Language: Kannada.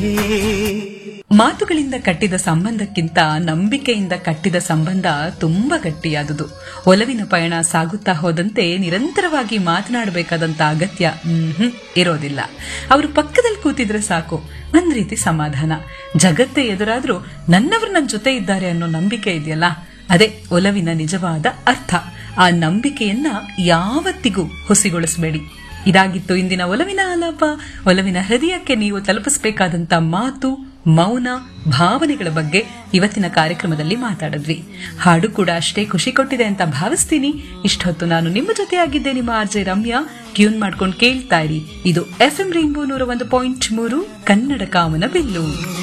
ಮಾತುಗಳಿಂದ ಕಟ್ಟಿದ ಸಂಬಂಧಕ್ಕಿಂತ ನಂಬಿಕೆಯಿಂದ ಕಟ್ಟಿದ ಸಂಬಂಧ ತುಂಬಾ ಗಟ್ಟಿಯಾದುದು ಒಲವಿನ ಪಯಣ ಸಾಗುತ್ತಾ ಹೋದಂತೆ ನಿರಂತರವಾಗಿ ಮಾತನಾಡಬೇಕಾದಂತ ಅಗತ್ಯ ಮ್ಹ್ಮ್, ಇರೋದಿಲ್ಲ ಅವರು ಪಕ್ಕದಲ್ಲಿ ಕೂತಿದ್ರೆ ಸಾಕು ಒಂದ್ ರೀತಿ ಸಮಾಧಾನ ಜಗತ್ತೇ ಎದುರಾದ್ರೂ ನನ್ನವರು ನನ್ನ ಜೊತೆ ಇದ್ದಾರೆ ಅನ್ನೋ ನಂಬಿಕೆ ಇದೆಯಲ್ಲ ಅದೇ ಒಲವಿನ ನಿಜವಾದ ಅರ್ಥ ಆ ನಂಬಿಕೆಯನ್ನ ಯಾವತ್ತಿಗೂ ಹುಸಿಗೊಳಿಸಬೇಡಿ ಇದಾಗಿತ್ತು ಇಂದಿನ ಒಲವಿನ ಆಲಾಪ ಒಲವಿನ ಹೃದಯಕ್ಕೆ ನೀವು ತಲುಪಿಸಬೇಕಾದಂತ ಮಾತು ಮೌನ ಭಾವನೆಗಳ ಬಗ್ಗೆ ಇವತ್ತಿನ ಕಾರ್ಯಕ್ರಮದಲ್ಲಿ ಮಾತಾಡಿದ್ವಿ ಹಾಡು ಕೂಡ ಅಷ್ಟೇ ಖುಷಿ ಕೊಟ್ಟಿದೆ ಅಂತ ಭಾವಿಸ್ತೀನಿ ಇಷ್ಟೊತ್ತು ನಾನು ನಿಮ್ಮ ಜೊತೆ ಆಗಿದ್ದೆ ನಿಮ್ಮ ಆರ್ಜೆ ರಮ್ಯಾ ಟ್ಯೂನ್ ಮಾಡ್ಕೊಂಡು ಕೇಳ್ತಾ ಇರಿ ಇದು ಎಫ್ ಎಂ ರೈನ್ಬೋ ನೂರ ಒಂದು ಪಾಯಿಂಟ್ ಮೂರು ಕನ್ನಡ ಕಾಮನ ಬಿಲ್ಲು